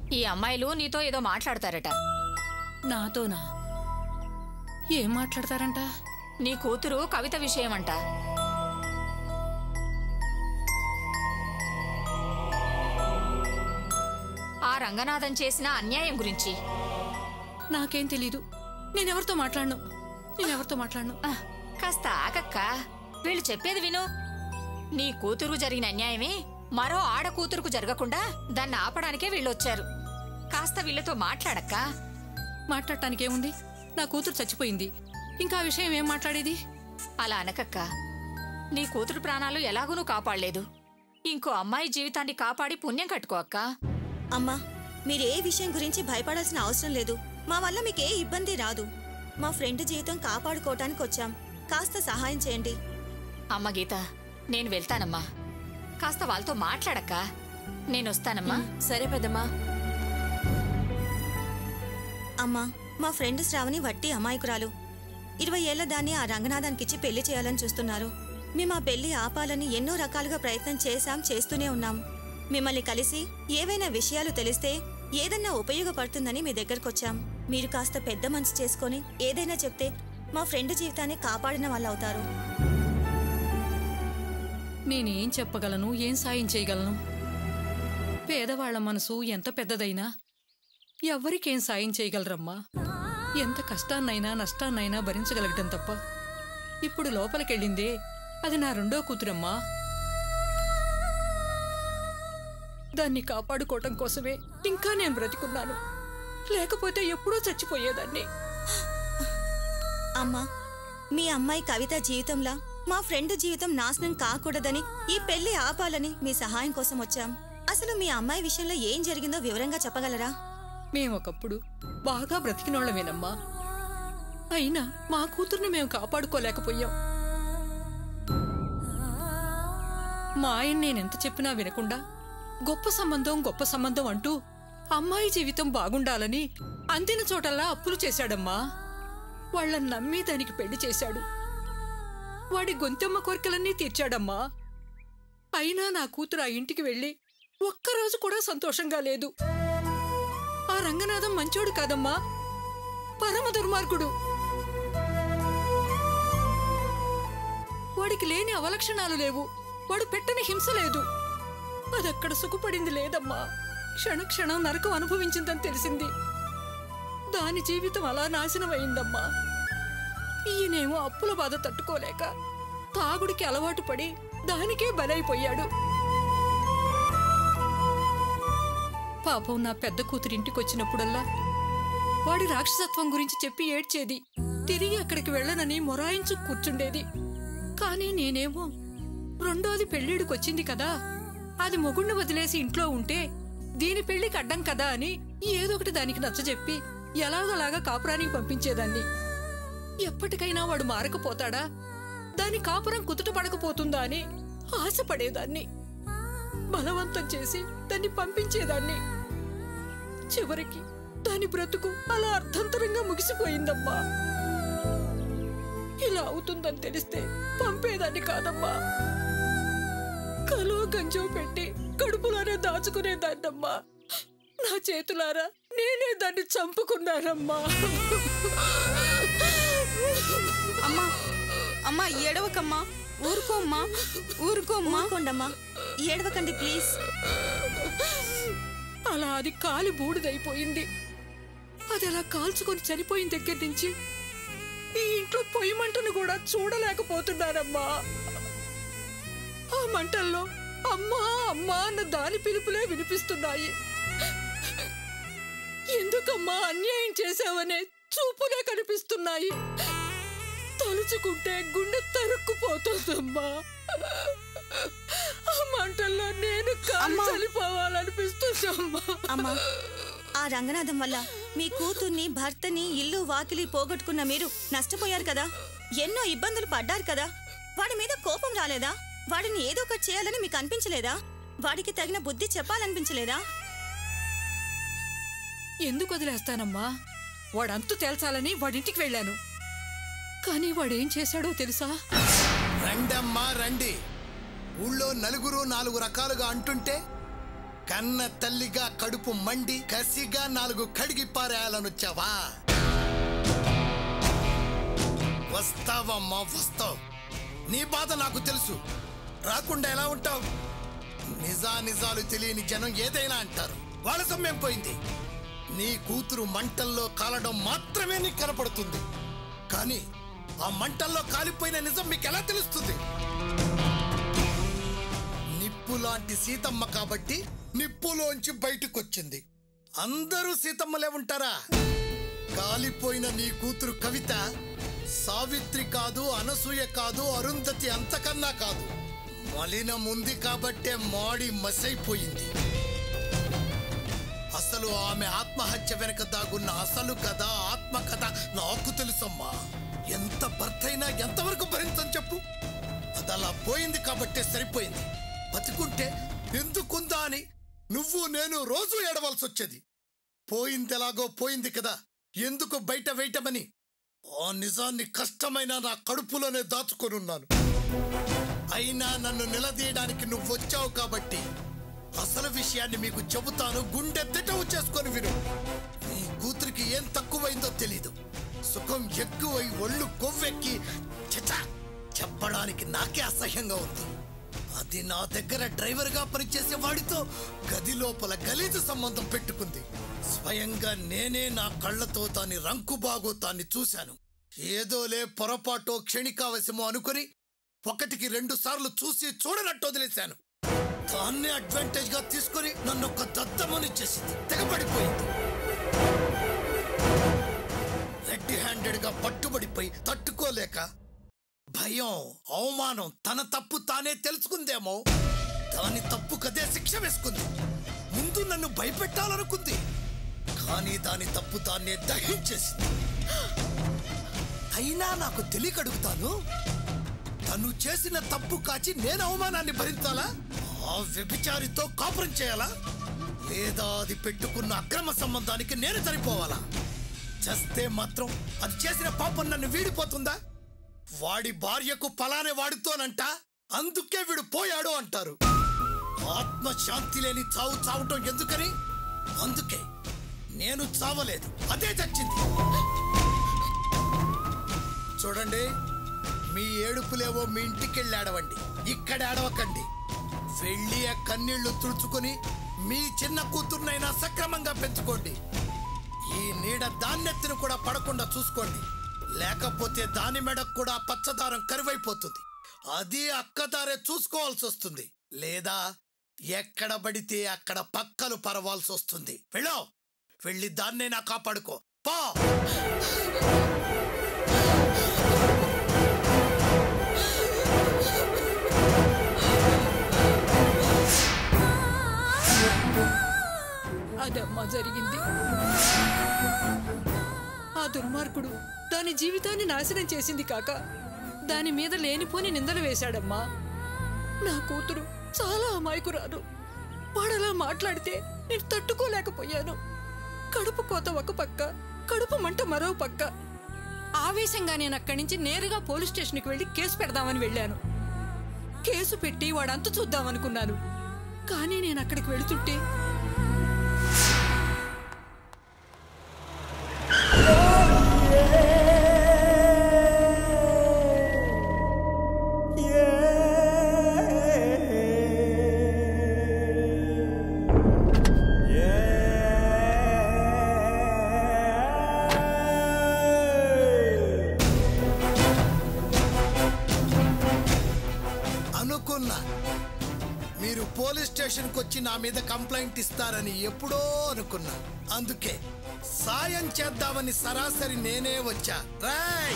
ఈ అమ్మాయిలు నీతో ఏదో మాట్లాడతారట నాతోనా ఏం మాట్లాడతారంట నీ కూతురు కవిత విషయమంట ఆ రంగనాథం చేసిన అన్యాయం గురించి నాకేం తెలీదు నేనెవరితో మాట్లాడను నేనెవరితో మాట్లాడను ఆహ్, కాస్త ఆగక్క వీళ్ళు చెప్పేది విను నీ కూతురు జరిగిన అన్యాయమే మరో ఆడ కూతురుకు జరగకుండా దాన్ని ఆపడానికే వీళ్ళొచ్చారు కాస్త వీళ్ళతో మాట్లాడక్క మాట్లాడటానికి ఏముంది నా కూతురు చచ్చిపోయింది ఇంకా ఆ విషయం ఏం మాట్లాడేది అలా అనకక్క నీ కూతురు ప్రాణాలు ఎలాగూ నువ్వు కాపాడలేదు ఇంకో అమ్మాయి జీవితాన్ని కాపాడి పుణ్యం కట్టుకో అక్క అమ్మా మీరు ఏ విషయం గురించి భయపడాల్సిన అవసరం లేదు మా వల్ల మీకు ఏ ఇబ్బంది రాదు మా ఫ్రెండ్ జీవితం కాపాడుకోవటానికి వచ్చాం కాస్త సహాయం చేయండి అమ్మ గీత నేను వెళ్తానమ్మా కాస్త వాళ్ళతో మాట్లాడక్క నేను వస్తానమ్మా సరే పెద్దమ్మా అమ్మా మా ఫ్రెండ్ శ్రావణి వట్టి అమాయకురాలు ఇరవై ఏళ్ల దాన్ని ఆ రంగనాథానికిచ్చి పెళ్లి చేయాలని చూస్తున్నారు మేము ఆ పెళ్లి ఆపాలని ఎన్నో రకాలుగా ప్రయత్నం చేశాం చేస్తూనే ఉన్నాం మిమ్మల్ని కలిసి ఏవైనా విషయాలు తెలిస్తే ఏదన్నా ఉపయోగపడుతుందని మీ దగ్గరకొచ్చాం మీరు కాస్త పెద్ద మనసు చేసుకొని ఏదైనా చెప్తే మా ఫ్రెండ్ జీవితాన్ని కాపాడిన వాళ్ళు అవుతారు నేనేం చెప్పగలను ఏం సాయం చేయగలను పేదవాళ్ల మనసు ఎంత పెద్దదైనా ఎవ్వరికేం సాయం చేయగలరమ్మా ఎంత కష్టాన్నైనా నష్టాన్నైనా భరించగలగటం తప్ప ఇప్పుడు లోపలికెళ్ళిందే అది నా రెండో కూతురమ్మా దాన్ని కాపాడుకోవటం కోసమే ఇంకా నేను బ్రతికున్నాను లేకపోతే ఎప్పుడో చచ్చిపోయేదాన్ని అమ్మా మీ అమ్మాయి కవిత జీవితంలా మా ఫ్రెండ్ జీవితం నాశనం కాకూడదని ఈ పెళ్లి ఆపాలని మీ సహాయం కోసం వచ్చాం అసలు మీ అమ్మాయి విషయంలో ఏం జరిగిందో వివరంగా చెప్పగలరా మేమొకప్పుడు బాగా బ్రతికినోళ్ళమేనమ్మా అయినా మా కూతుర్ని మేము కాపాడుకోలేకపోయాం మా ఆయన నేనెంత చెప్పినా వినకుండా గొప్ప సంబంధం గొప్ప సంబంధం అంటూ అమ్మాయి జీవితం బాగుండాలని అందిన చోటల్లా అప్పులు చేశాడమ్మా వాళ్ళని నమ్మి దానికి పెళ్లి చేశాడు వాడి గొంతెమ్మ కోరికలన్నీ తీర్చాడమ్మా అయినా నా కూతురు ఆ ఇంటికి వెళ్ళి ఒక్కరోజు కూడా సంతోషంగా లేదు ఆ రంగనాథం మంచోడు కాదమ్మా పరమ దుర్మార్గుడు వాడికి లేని అవలక్షణాలు లేవు వాడు పెట్టని హింస లేదు అదక్కడ సుఖపడింది లేదమ్మా క్షణక్షణం నరకం అనుభవించిందని తెలిసింది దాని జీవితం అలా నాశనమైందమ్మా ఈయనేమో అప్పుల బాధ తట్టుకోలేక తాగుడికి అలవాటు పడి దానికే బలైపోయాడు పాపం నా పెద్ద కూతురు ఇంటికొచ్చినప్పుడల్లా వాడి రాక్షసత్వం గురించి చెప్పి ఏడ్చేది తిరిగి అక్కడికి వెళ్ళనని మొరాయించు కూర్చుండేది కానీ నేనేమో రెండోది పెళ్ళిడికొచ్చింది కదా అది మొగుణ్ణి వదిలేసి ఇంట్లో ఉంటే దీని పెళ్లికి అడ్డం కదా అని ఏదో ఒకటి దానికి నచ్చజెప్పి ఎలాగోలాగా కాపురానికి పంపించేదాన్ని ఎప్పటికైనా వాడు మారకపోతాడా దాని కాపురం కుదుట పడకపోతుందా అని ఆశపడేదాన్ని బలవంతం చేసి దాన్ని పంపించేదాన్ని చివరికి దాని బ్రతుకు అలా అర్థంతరంగా ముగిసిపోయిందమ్మా ఇలా అవుతుందని తెలిస్తే పంపేదాన్ని కాదమ్మా కలో గంజో పెట్టి కడుపులోనే దాచుకునేదాన్నమ్మా నా చేతులారా నేనే దాన్ని చంపుకున్నానమ్మా అమ్మా అమ్మా ఏడవకమ్మా ఊరుకోమ్మా ఊరుకోమ్మా ఊరుకోండమ్మా ఏడవకండి ప్లీజ్ అలా అది కాలి బూడిదైపోయింది అది అలా కాల్చుకొని చనిపోయిన దగ్గర నుంచి ఈ ఇంట్లో పొయ్యి మంటను కూడా చూడలేకపోతున్నానమ్మా ఆ మంటల్లో అమ్మా అమ్మా అన్న దాని పిలుపులే వినిపిస్తున్నాయి ఎందుకమ్మా అన్యాయం చేశావనే చూపులే కనిపిస్తున్నాయి తలుచుకుంటే గుండె తరుక్కుపోతుందమ్మా ఆ మంటల్లో నేను కాలి చనిపోవాలనిపిస్తుందమ్మా అమ్మా ఆ రంగనాథం వల్ల మీ కూతుర్ని భర్తని ఇల్లు వాకిలి పోగొట్టుకున్న మీరు నష్టపోయారు కదా ఎన్నో ఇబ్బందులు పడ్డారు కదా వాడి మీద కోపం రాలేదా వాడిని ఏదో ఒకటి చేయాలని మీకు అనిపించలేదా వాడికి తగిన బుద్ధి చెప్పాలనిపించలేదా ఎందుకు వదిలేస్తానమ్మా వాడంతు తేల్చాలని వాడింటికి వెళ్ళాను కానీ వాడేం చేశాడో తెలుసా రండమ్మా రండి ఊళ్ళో నలుగురు నాలుగు రకాలుగా అంటుంటే కన్న తల్లిగా కడుపు మండి కసిగా నాలుగు కడిగి పారేయాలనొచ్చావా వస్తావమ్మా వస్తావు నీ బాధ నాకు తెలుసు రాకుండా ఎలా ఉంటావు నిజా నిజాలు తెలియని జనం ఏదైనా అంటారు వాళ్ళ సమయం పోయింది నీ కూతురు మంటల్లో కాలడం మాత్రమే నీకు కనపడుతుంది కానీ ఆ మంటల్లో కాలిపోయిన నిజం మీకు ఎలా తెలుస్తుంది నిప్పు లాంటి సీతమ్మ కాబట్టి నిప్పులోంచి బయటకొచ్చింది అందరూ సీతమ్మలే ఉంటారా కాలిపోయిన నీ కూతురు కవిత సావిత్రి కాదు అనసూయ కాదు అరుంధతి అంతకన్నా కాదు మలినం ఉంది కాబట్టే మాడి మసైపోయింది అసలు ఆమె ఆత్మహత్య వెనక దాగున్న అసలు కథ ఆత్మ కథ నాకు తెలుసమ్మా ఎంత భర్తైనా ఎంతవరకు భరించని చెప్పు అది అలా పోయింది కాబట్టే సరిపోయింది బతికుంటే ఎందుకుందా అని నువ్వు నేను రోజు ఏడవలసి వచ్చేది పోయింది ఎలాగో పోయింది కదా ఎందుకు బయట వేయటమని ఆ నిజాన్ని కష్టమైన నా కడుపులోనే దాచుకొనున్నాను అయినా నన్ను నిలదీయడానికి నువ్వు వచ్చావు కాబట్టి అసలు విషయాన్ని మీకు చెబుతాను గుండె తిటవు చేసుకొని విను నీ కూతురికి ఏం తక్కువైందో తెలీదు సుఖం ఎక్కువై ఒళ్ళు కొవ్వెక్కి చచా చెప్పడానికి నాకే అసహ్యంగా ఉంది అది నా దగ్గర డ్రైవర్గా పనిచేసే వాడితో గది లోపల గలీజు సంబంధం పెట్టుకుంది స్వయంగా నేనే నా కళ్ళతో దాని రంకుబాగోతాన్ని చూశాను ఏదోలే పొరపాటో క్షణికావశమో అనుకుని ఒకటికి రెండు సార్లు చూసి చూడనట్టు వదిలేశాను దాన్నే అడ్వాంటేజ్ గా తీసుకొని నన్ను ఒక దద్దమని చేసింది తెగబడిపోయింది రెడ్ హ్యాండెడ్ గా పట్టుబడిపోయి తట్టుకోలేక భయం అవమానం తన తప్పు తానే తెలుసుకుందేమో దాని తప్పు కదే శిక్ష వేసుకుంది ముందు నన్ను భయపెట్టాలనుకుంది కానీ దాని తప్పు తానే దహించేసింది అయినా నాకు తెలియకడుగుతాను తను చేసిన తప్పు కాచి నేను అవమానాన్ని భరించాలా ఆ వ్యభిచారితో కాపురం చేయాలా లేదా అది పెట్టుకున్న అక్రమ సంబంధానికి నేను సరిపోవాలా చేస్తే మాత్రం అది చేసిన పాపం నన్ను వీడిపోతుందా వాడి భార్యకు పలానే వాడుతోనంట అందుకే వీడు పోయాడు అంటారు ఆత్మ శాంతి లేని చావు చావటం ఎందుకని అందుకే నేను చావలేదు అదే చచ్చింది చూడండి మీ ఏడుపులేవో మీ ఇంటికెళ్ళి ఆడవండి ఇక్కడ ఆడవకండి వెళ్ళి ఆ కన్నీళ్లు తుడుచుకొని మీ చిన్న కూతుర్నైనా సక్రమంగా పెంచుకోండి ఈ నీడ దాన్నెత్తిన కూడా పడకుండా చూసుకోండి లేకపోతే దాని మెడకు కూడా పచ్చదారం కరువైపోతుంది అది అక్కదారే చూసుకోవాల్సి వస్తుంది లేదా ఎక్కడ పడితే అక్కడ పక్కలు పరవాల్సి వస్తుంది వెళ్ళో వెళ్ళి దాన్నే నా కాపాడుకో పో అదమ్మా జరిగింది ఆ దుర్మార్గుడు దాని జీవితాన్ని నాశనం చేసింది కాక దాని మీద లేనిపోని నిందలు వేశాడమ్మా నా కూతురు చాలా అమాయకురాలు వాడలా మాట్లాడితే నేను తట్టుకోలేకపోయాను కడుపు కోత ఒక పక్క కడుపు మంట మరో పక్క ఆవేశంగా నేను అక్కడి నుంచి నేరుగా పోలీస్ స్టేషన్కి వెళ్ళి కేసు పెడదామని వెళ్ళాను కేసు పెట్టి వాడంతు చూద్దామనుకున్నాను కానీ నేను అక్కడికి వెళుతుంటే అనుకున్నా మీరు పోలీస్ స్టేషన్కి వచ్చి నా మీద కంప్లైంట్ ఇస్తారని ఎప్పుడో అనుకున్నా అందుకే సాయం చేద్దామని సరాసరి నేనే వచ్చా రాయ్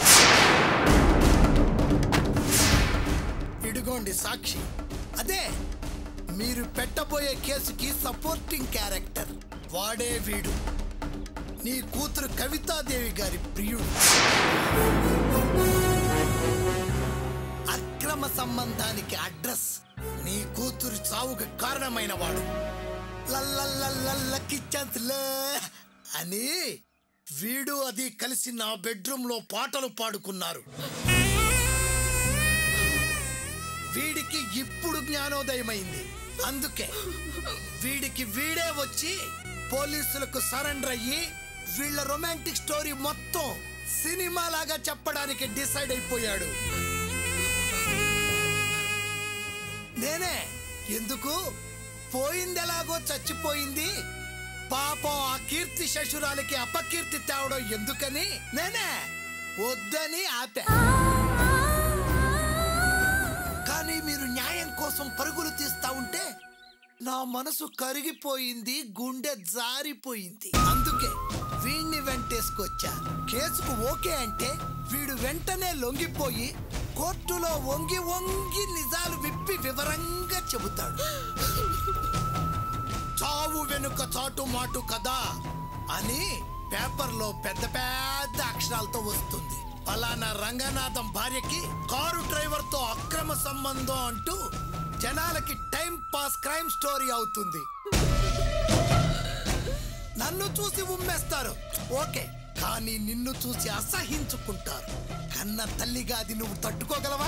ఇడుగోండి సాక్షి అదే మీరు పెట్టబోయే కేసుకి సపోర్టింగ్ క్యారెక్టర్ వాడే వీడు నీ కూతురు కవితాదేవి గారి ప్రియుడు అక్రమ సంబంధానికి అడ్రస్ నీ కూతురు చావుకు కారణమైన వాడు లల్లల్లల్లల్లకి ఛాన్స్లే అని వీడు అది కలిసి నా బెడ్రూమ్ లో పాటలు పాడుకున్నారు వీడికి ఇప్పుడు జ్ఞానోదయమైంది అందుకే వీడికి వీడే వచ్చి పోలీసులకు సరెండర్ అయ్యి వీళ్ళ రొమాంటిక్ స్టోరీ మొత్తం సినిమా లాగా చెప్పడానికి డిసైడ్ అయిపోయాడు నేనే ఎందుకు పోయింది ఎలాగో చచ్చిపోయింది పాపం ఆ కీర్తి శశురాలకి అపకీర్తి తేవడం ఎందుకని నేనే వద్దని ఆపా కానీ మీరు న్యాయం కోసం పరుగులు తీస్తా ఉంటే నా మనసు కరిగిపోయింది గుండె జారిపోయింది అందుకే వీణ్ణి వెంటేసుకొచ్చా కేసుకు ఓకే అంటే వీడు వెంటనే లొంగిపోయి కోర్టులో వంగి వంగి నిజాలు విప్పి వివరంగా చెబుతాడు చావు వెనుక చాటు మాటు కదా అని పేపర్లో పెద్ద పెద్ద అక్షరాలతో వస్తుంది పలానా రంగనాథం భార్యకి కారు డ్రైవర్ తో అక్రమ సంబంధం అంటూ జనాలకి టైం పాస్ క్రైమ్ స్టోరీ అవుతుంది నన్ను చూసి ఉమ్మేస్తారు ఓకే కానీ నిన్ను చూసి అసహించుకుంటారు కన్న తల్లిగా అది నువ్వు తట్టుకోగలవా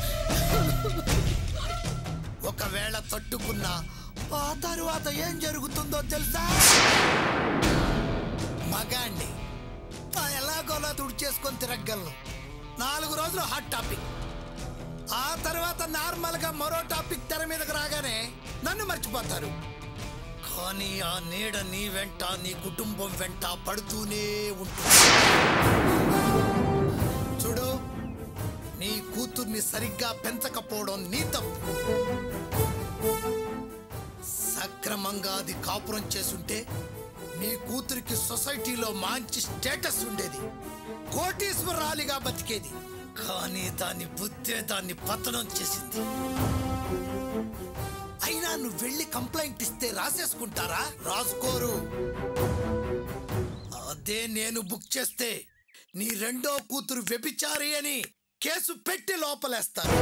ఒకవేళ తట్టుకున్నా ఆ తరువాత ఏం జరుగుతుందో తెలుసా మగాండి ఆ ఎలాగోలా తుడిచేసుకొని తిరగలను నాలుగు రోజులు హాట్ టాపిక్ ఆ తర్వాత నార్మల్ గా మరో టాపిక్ తెర మీదకి రాగానే నన్ను మర్చిపోతారు కానీ ఆ నీడ నీ వెంట నీ కుటుంబం వెంట పడుతూనే ఉంటుంది చూడు నీ కూతుర్ని సరిగ్గా పెంచకపోవడం నీ తప్పు సక్రమంగా అది కాపురం చేసుంటే నీ కూతురికి సొసైటీలో మంచి స్టేటస్ ఉండేది కోటీశ్వరాలిగా బతికేది కానీ దాని బుద్ధే దాన్ని పతనం చేసింది అయినా నువ్వు వెళ్ళి కంప్లైంట్ ఇస్తే రాసేసుకుంటారా రాసుకోరు అదే నేను బుక్ చేస్తే నీ రెండో కూతురు వ్యభిచారి అని కేసు పెట్టి లోపలేస్తారు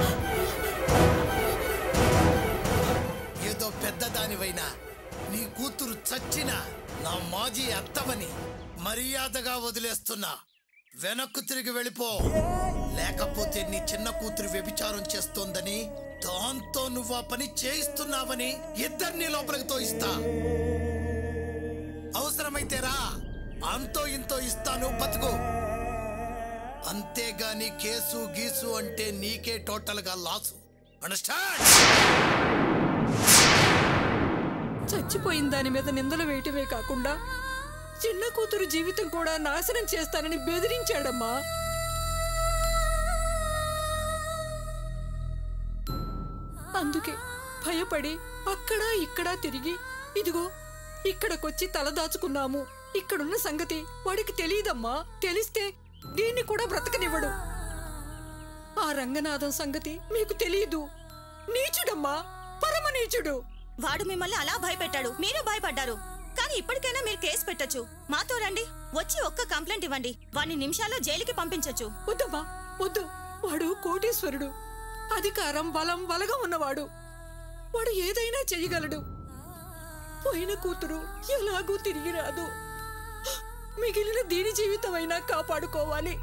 ఏదో పెద్దదానివైనా నీ కూతురు చచ్చిన నా మాజీ అత్తమని మర్యాదగా వదిలేస్తున్నా వెనక్కు తిరిగి వెళ్ళిపో లేకపోతే నీ చిన్న కూతురు వ్యభిచారం చేస్తోందని దాంతో నువ్వు ఆ పని చేయిస్తున్నావని ఇద్దరిని లోపలికి తోయిస్తా అవసరమైతే రా అంతో ఇంతో ఇస్తాను బతుకు అంతేగాని కేసు గీసు అంటే నీకే టోటల్ గా లాసు అండర్స్టాండ్ చచ్చిపోయిన దాని మీద నిందలు వేయటమే కాకుండా చిన్న కూతురు జీవితం కూడా నాశనం చేస్తానని బెదిరించాడమ్మా అందుకే భయపడి అక్కడ ఇక్కడ తిరిగి ఇదిగో ఇక్కడికొచ్చి తలదాచుకున్నాము ఇక్కడున్న సంగతి వాడికి తెలియదమ్మా తెలిస్తే దీన్ని కూడా బ్రతకనివ్వడు ఆ రంగనాథం సంగతి మీకు తెలియదు నీచుడమ్మా పరమ నీచుడు వాడు మిమ్మల్ని అలా భయపెట్టాడు మీరు భయపడ్డారు కానీ ఇప్పటికైనా మీరు కేసు పెట్టొచ్చు మాతో రండి వచ్చి ఒక్క కంప్లైంట్ ఇవ్వండి వాడిని నిమిషాల్లో జైలుకి పంపించొచ్చు వద్దమ్మా వద్దు వాడు కోటీశ్వరుడు అధికారం బలం బలగా ఉన్నవాడు వాడు ఏదైనా చెయ్యగలడు పోయిన కూతురు ఎలాగూ తిరిగి రాదు మిగిలిన దీని జీవితమైనా కాపాడుకోవాలి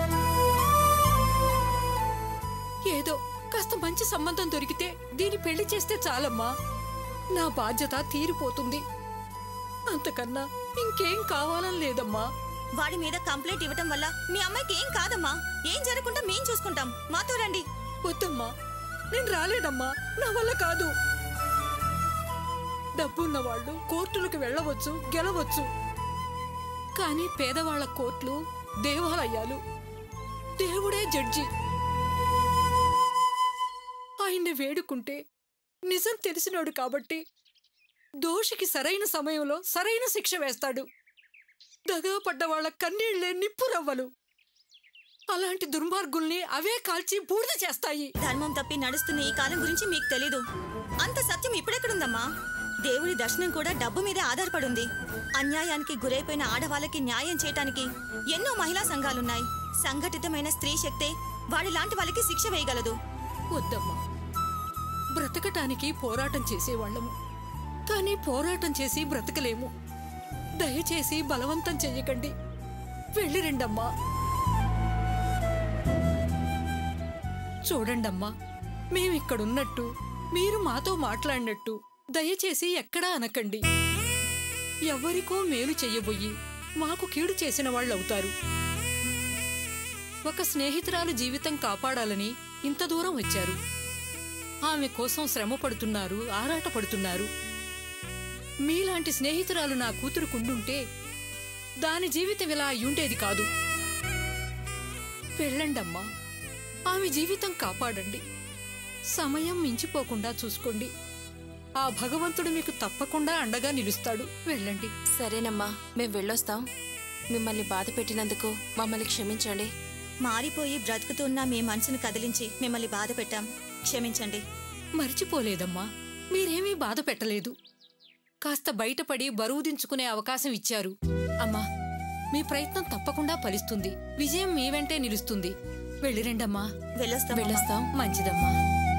ఏదో కాస్త మంచి సంబంధం దొరికితే దీని పెళ్లి చేస్తే చాలమ్మా నా బాధ్యత తీరిపోతుంది అంతకన్నా ఇంకేం కావాలని లేదమ్మా వాడి మీద కంప్లైంట్ ఇవ్వటం వల్ల మీ అమ్మాయికి ఏం కాదమ్మా ఏం జరగకుండా మేం చూసుకుంటాం మాతో రండి వద్దమ్మా నేను రాలేనమ్మా నా వల్ల కాదు డబ్బున్న వాళ్ళు కోర్టులకు వెళ్ళవచ్చు గెలవచ్చు కానీ పేదవాళ్ల కోర్టులు దేవాలయాలు దేవుడే జడ్జి ఆయన్ని వేడుకుంటే నిజం తెలిసినాడు కాబట్టి దోషికి సరైన సమయంలో సరైన శిక్ష వేస్తాడు దగా పడ్డ వాళ్ళ కన్నీళ్లే నిప్పురవ్వలు అలాంటి దుర్మార్గుల్ని అవే కాల్చి బూడిద చేస్తాయి ధర్మం తప్పి నడుస్తున్న ఈ కాలం గురించి మీకు తెలీదు అంత సత్యం ఇప్పుడెక్కడుందమ్మా దేవుడి దర్శనం కూడా డబ్బు మీదే ఆధారపడుంది అన్యాయానికి గురైపోయిన ఆడవాళ్ళకి న్యాయం చేయటానికి ఎన్నో మహిళా సంఘాలున్నాయి సంఘటితమైన స్త్రీ శక్తే వాడి లాంటి వాళ్ళకి శిక్ష వేయగలదు వద్దమ్మా బ్రతకటానికి పోరాటం చేసేవాళ్ళము కానీ పోరాటం చేసి బ్రతకలేము దయచేసి బలవంతం చెయ్యకండి వెళ్ళి రండమ్మా చూడండమ్మా మేమిక్కడున్నట్టు మీరు మాతో మాట్లాడినట్టు దయచేసి ఎక్కడా అనకండి ఎవరికో మేలు చెయ్యబోయి మాకు కీడు చేసిన వాళ్ళవుతారు ఒక స్నేహితురాలు జీవితం కాపాడాలని ఇంత దూరం వచ్చారు ఆమె కోసం శ్రమ పడుతున్నారు ఆరాట పడుతున్నారు మీలాంటి స్నేహితురాలు నా కూతురుకుండుంటే దాని జీవితం ఇలా అయ్యుండేది కాదు వెళ్ళండమ్మా ఆమె జీవితం కాపాడండి సమయం మించిపోకుండా చూసుకోండి ఆ భగవంతుడు మీకు తప్పకుండా అండగా నిలుస్తాడు వెళ్ళండి సరేనమ్మా మేం వెళ్ళొస్తాం మిమ్మల్ని బాధ పెట్టినందుకు మమ్మల్ని క్షమించండి మారిపోయి బ్రతుకుతున్న మీ మనసును కదిలించి మిమ్మల్ని బాధ పెట్టాం క్షమించండి మర్చిపోలేదమ్మా మీరేమీ బాధ పెట్టలేదు కాస్త బయటపడి బరువు దించుకునే అవకాశం ఇచ్చారు అమ్మా మీ ప్రయత్నం తప్పకుండా ఫలిస్తుంది విజయం మీ వెంటే నిలుస్తుంది వెళ్ళిరండమ్మా వెళ్ళొస్తాం అమ్మా. వెళ్ళొస్తాం మంచిదమ్మా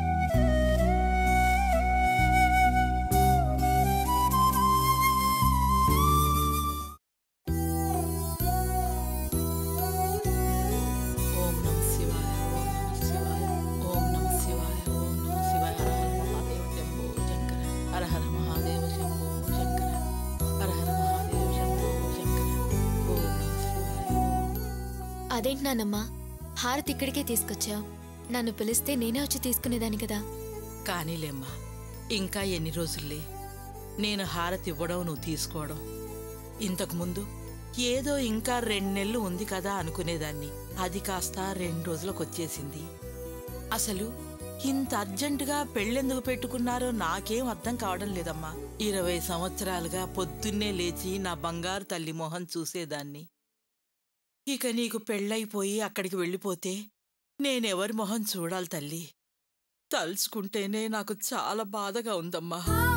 ఓం నమ శివాయ ఓం నమ శివాయ ఓం నమ శివాయ ఓం నమ శివాయ హర హర మహాదేవ శంభో శంకర హర హర మహాదేవ శంభో శంకర హర హర మహాదేవ శంభో శంకర ఓం నమ శివాయ అదేంటి నాన్నమ్మా హారతి ఇక్కడికే తీసుకొచ్చావు నన్ను పిలిస్తే నేనే వచ్చి తీసుకునేదాన్ని కదా కానీలేమ్మా ఇంకా ఎన్ని రోజుల్లే నేను హారతి ఇవ్వడం నువ్వు తీసుకోవడం ఇంతకుముందు ఏదో ఇంకా రెండు నెలలు ఉంది కదా అనుకునేదాన్ని అది కాస్త రెండు రోజులకు వచ్చేసింది అసలు ఇంత అర్జెంటుగా పెళ్ళెందుకు పెట్టుకున్నారో నాకేం అర్థం కావడం లేదమ్మా ఇరవై సంవత్సరాలుగా పొద్దున్నే లేచి నా బంగారు తల్లి మొహం చూసేదాన్ని ఇక నీకు పెళ్ళైపోయి అక్కడికి వెళ్ళిపోతే నేనెవరి మొహం చూడాలి తల్లి తలుచుకుంటేనే నాకు చాలా బాధగా ఉందమ్మా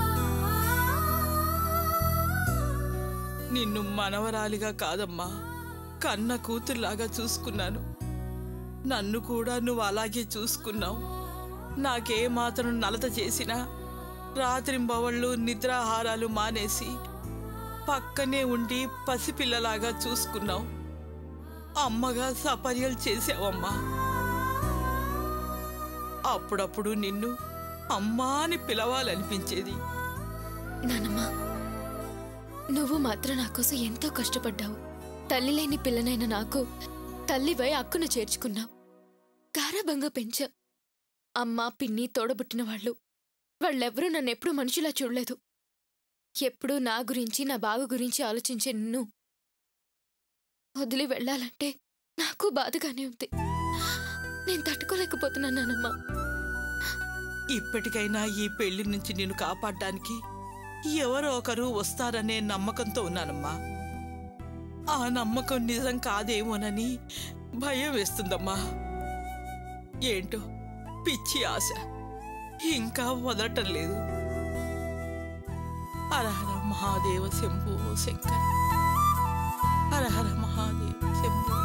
నిన్ను మనవరాలిగా కాదమ్మా కన్న కూతురులాగా చూసుకున్నాను నన్ను కూడా నువ్వు అలాగే చూసుకున్నావు నాకే మాత్రం నలత చేసినా రాత్రింబవళ్ళు నిద్రాహారాలు మానేసి పక్కనే ఉండి పసిపిల్లలాగా చూసుకున్నావు అమ్మగా సపర్యలు చేసావమ్మా అప్పుడప్పుడు నిన్ను అమ్మా అని పిలవాలనిపించేది నానమ్మా నువ్వు మాత్రం నా కోసం ఎంతో కష్టపడ్డావు తల్లి లేని పిల్లనైన నాకు తల్లివై అక్కును చేర్చుకున్నావు గారాబంగా పెంచా అమ్మ పిన్ని తోడబుట్టిన వాళ్ళు వాళ్ళెవ్వరూ నన్నెప్పుడూ మనిషిలా చూడలేదు ఎప్పుడూ నా గురించి నా బాగు గురించి ఆలోచించే నిన్ను వదిలి వెళ్ళాలంటే నాకు బాధగానే ఉంది నేను తట్టుకోలేకపోతున్నాను నానమ్మా ఇప్పటికైనా ఈ పెళ్లి నుంచి నిన్ను కాపాడడానికి ఎవరో ఒకరు వస్తారనే నమ్మకంతో ఉన్నానమ్మా ఆ నమ్మకం నిజం కాదేమోనని భయం వేస్తుందమ్మా ఏంటో పిచ్చి ఆశ ఇంకా వదలటం లేదు హరహర మహాదేవ శంభో శంకర హరహర మహాదేవ శంభో